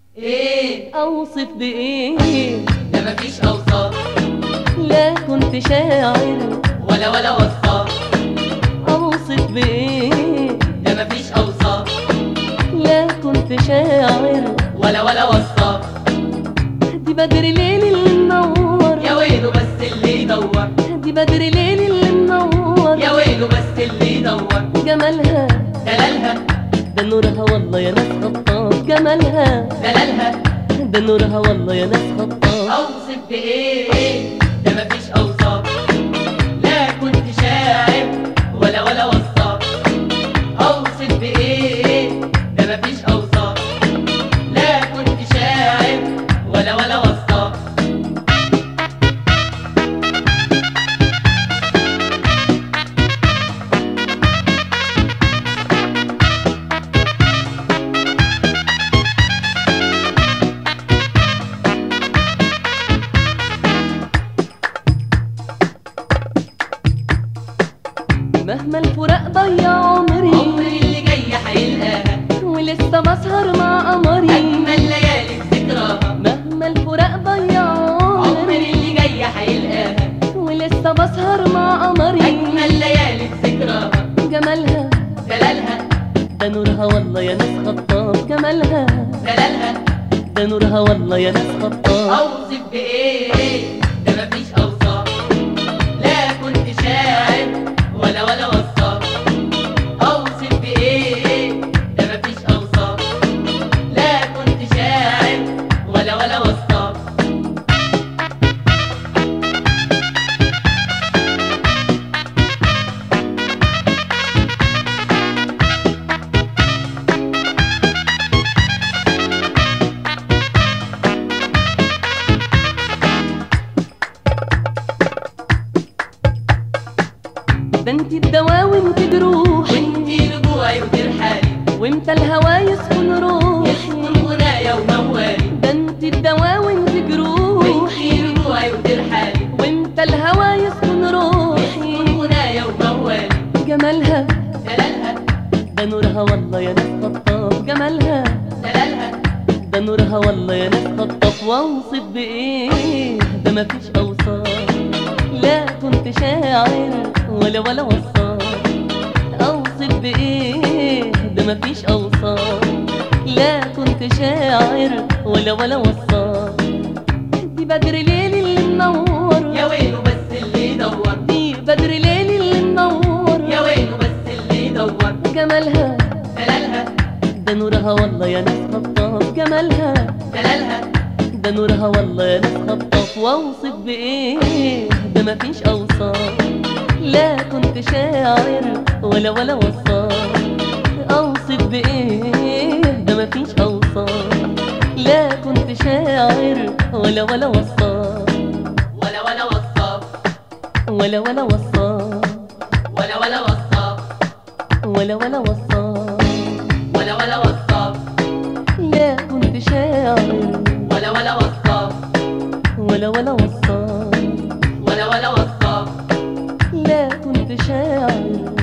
ايه اوصف بايه ده مفيش اوصاف لا كنت شاعر ولا ولا وصاف اوصف بايه ده مفيش اوصاف لا كنت شاعر ولا ولا وصاف دي بدر ليل اللي منور يا ويله بس اللي يدور دي بدر ليل اللي منور يا ويله بس اللي يدور جمالها دلالها ده نورها والله يا ناس غطاس جمالها دلالها ده نورها والله يا ناس غطاس اوصف بايه ده مفيش اوصاف لا كنت شاعر ولا ولا وصاف اوصف بايه ده مفيش اوصاف لا كنت شاعر ولا ولا وصاف مهما الفراق ضيع عمري عمري اللي جاي هيلقاها ولسه بسهر مع قمري اجمل ليالي ذكراها مهما الفراق ضيع عمري عمري اللي جاي هيلقاها ولسه بسهر مع قمري اجمل ليالي ذكراها جمالها دلالها ده نورها والله يا ناس خطاف جمالها دلالها ده نورها والله يا ناس خطاف اوصف بايه ده مفيش اوصاف لا كنت شاعر ولا ولا وصاف اوصف بايه ده مفيش اوصاف لا كنت شاعر ولا ولا وصاف ده انت الدواء وانت جروحي وانتي رجوعي وترحالي وانت الهوى يسكن روحي يسكن غنايا وموالي ده انت الدواء وانت جروحي وانتي رجوعي وترحالي وانت الهوى يسكن روحي يسكن غنايا وموالي جمالها دلالها ده نورها والله يا ناس خطاف جمالها دلالها ده نورها والله يا ناس خطاف واوصف بايه ده مفيش اوصاف لا كنت شاعر ولا ولا وصاف اوصف بايه ده مفيش اوصاف لا كنت شاعر ولا ولا وصاف دي بدر ليل اللي منور يا ويله بس اللي يدور دي بدر ليل اللي منور يا ويله بس اللي يدور جمالها دلالها ده نورها والله يا ناس خطاف جمالها دلالها ده نورها والله يا ناس خطاف واوصف بايه ده مفيش اوصاف لا كنت شاعر ولا ولا وصاف اوصف بايه ده مفيش اوصاف لا كنت شاعر ولا ولا وصاف ولا ولا وصاف ولا ولا وصاف ولا ولا وصاف ولا ولا وصاف ولا ولا وصاف لا كنت شاعر ولا ولا وصاف ولا ولا وصاف ولا ولا وصاف لا كنت شاعر